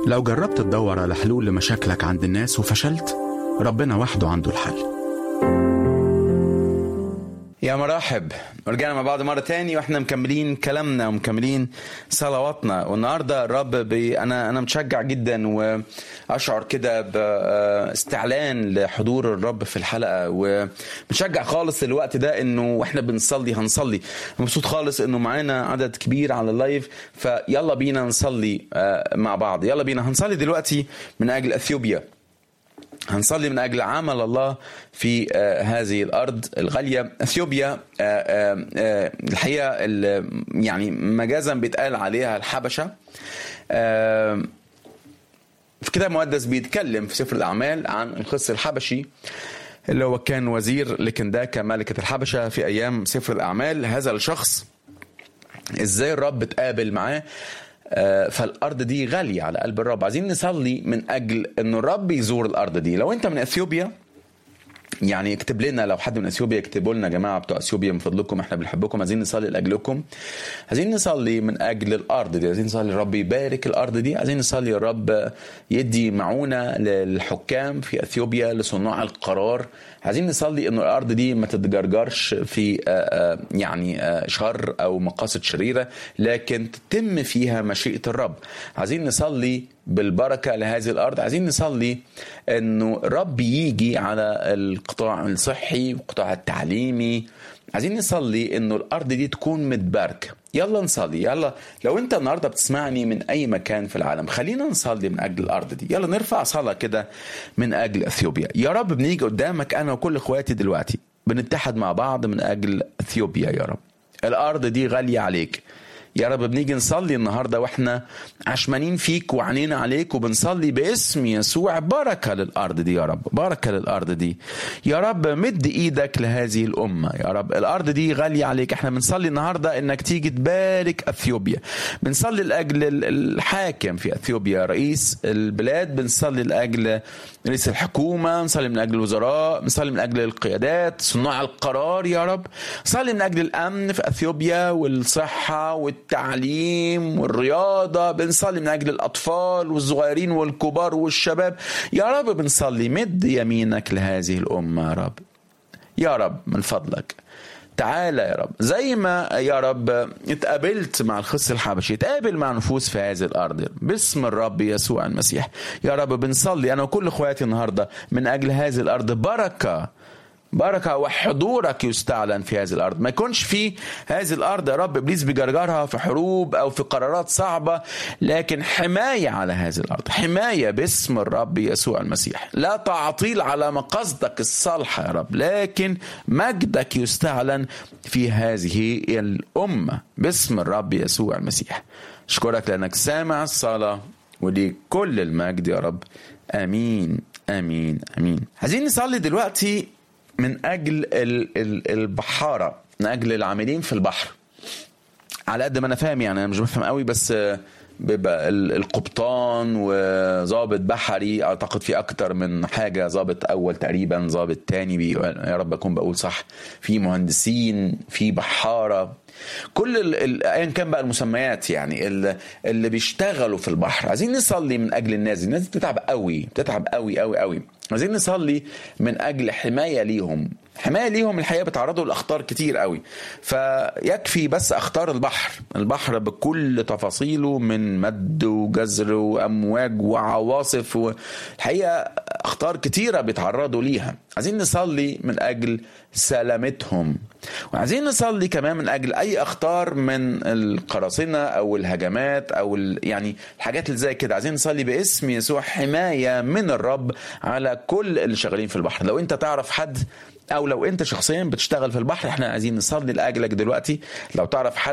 لو جربت تدور على حلول لمشاكلك عند الناس وفشلت ربنا وحده عنده الحل يا مرحب ورجعنا مع بعض مرة تاني واحنا مكملين كلامنا ومكملين صلواتنا والنهاردة الرب بي أنا أنا متشجع جدا وأشعر كده باستعلان لحضور الرب في الحلقة ومتشجع خالص الوقت ده إنه واحنا بنصلي هنصلي مبسوط خالص إنه معانا عدد كبير على اللايف فيلا بينا نصلي مع بعض يلا بينا هنصلي دلوقتي من أجل أثيوبيا هنصلي من اجل عمل الله في هذه الارض الغاليه اثيوبيا الحقيقه يعني مجازا بيتقال عليها الحبشه في كتاب مقدس بيتكلم في سفر الاعمال عن القس الحبشي اللي هو كان وزير لكنداكا ملكه الحبشه في ايام سفر الاعمال هذا الشخص ازاي الرب اتقابل معاه فالارض دي غاليه على قلب الرب عايزين نصلي من اجل انه الرب يزور الارض دي لو انت من اثيوبيا يعني اكتب لنا لو حد من اثيوبيا يكتبوا لنا يا جماعه بتوع اثيوبيا من فضلكم احنا بنحبكم عايزين نصلي لاجلكم عايزين نصلي من اجل الارض دي عايزين نصلي الرب يبارك الارض دي عايزين نصلي الرب يدي معونه للحكام في اثيوبيا لصناع القرار عايزين نصلي انه الارض دي ما تتجرجرش في يعني شر او مقاصد شريره لكن تتم فيها مشيئه الرب عايزين نصلي بالبركه لهذه الارض عايزين نصلي انه الرب يجي على القطاع الصحي والقطاع التعليمي عايزين نصلي انه الارض دي تكون متباركه يلا نصلي يلا لو انت النهارده بتسمعني من اي مكان في العالم خلينا نصلي من اجل الارض دي يلا نرفع صلاه كده من اجل اثيوبيا يا رب بنيجي قدامك انا وكل اخواتي دلوقتي بنتحد مع بعض من اجل اثيوبيا يا رب الارض دي غاليه عليك يا رب بنيجي نصلي النهارده واحنا عشمانين فيك وعنينا عليك وبنصلي باسم يسوع بركه للارض دي يا رب بركه للارض دي يا رب مد ايدك لهذه الامه يا رب الارض دي غاليه عليك احنا بنصلي النهارده انك تيجي تبارك اثيوبيا بنصلي لاجل الحاكم في اثيوبيا رئيس البلاد بنصلي لاجل رئيس الحكومه نصلي من اجل الوزراء بنصلي من اجل القيادات صناع القرار يا رب نصلي من اجل الامن في اثيوبيا والصحه والتعليم والرياضه بنصلي من اجل الاطفال والصغيرين والكبار والشباب يا رب بنصلي مد يمينك لهذه الامه يا رب يا رب من فضلك تعالى يا رب زي ما يا رب اتقابلت مع الخص الحبشي اتقابل مع نفوس في هذه الارض باسم الرب يسوع المسيح يا رب بنصلي انا وكل اخواتي النهارده من اجل هذه الارض بركه بركة وحضورك يستعلن في هذه الأرض ما يكونش في هذه الأرض يا رب إبليس بيجرجرها في حروب أو في قرارات صعبة لكن حماية على هذه الأرض حماية باسم الرب يسوع المسيح لا تعطيل على مقاصدك الصالحة يا رب لكن مجدك يستعلن في هذه الأمة باسم الرب يسوع المسيح أشكرك لأنك سامع الصلاة وليك كل المجد يا رب آمين آمين آمين عايزين نصلي دلوقتي من اجل البحاره من اجل العاملين في البحر على قد ما انا فاهم يعني انا مش بفهم قوي بس بيبقى القبطان وظابط بحري اعتقد في اكتر من حاجه ظابط اول تقريبا ظابط تاني يا رب اكون بقول صح في مهندسين في بحاره كل ايا كان بقى المسميات يعني اللي بيشتغلوا في البحر عايزين نصلي من اجل الناس الناس بتتعب قوي بتتعب قوي قوي قوي عايزين نصلي من اجل حمايه ليهم حمايه ليهم الحقيقه بيتعرضوا لاخطار كتير قوي فيكفي بس اخطار البحر البحر بكل تفاصيله من مد وجزر وامواج وعواصف والحقيقه اخطار كتيره بيتعرضوا ليها عايزين نصلي من اجل سلامتهم وعايزين نصلي كمان من اجل اي اخطار من القراصنه او الهجمات او يعني الحاجات اللي زي كده عايزين نصلي باسم يسوع حمايه من الرب على كل اللي شغالين في البحر لو انت تعرف حد او لو انت شخصيا بتشتغل في البحر احنا عايزين نصلي لاجلك دلوقتي لو تعرف حد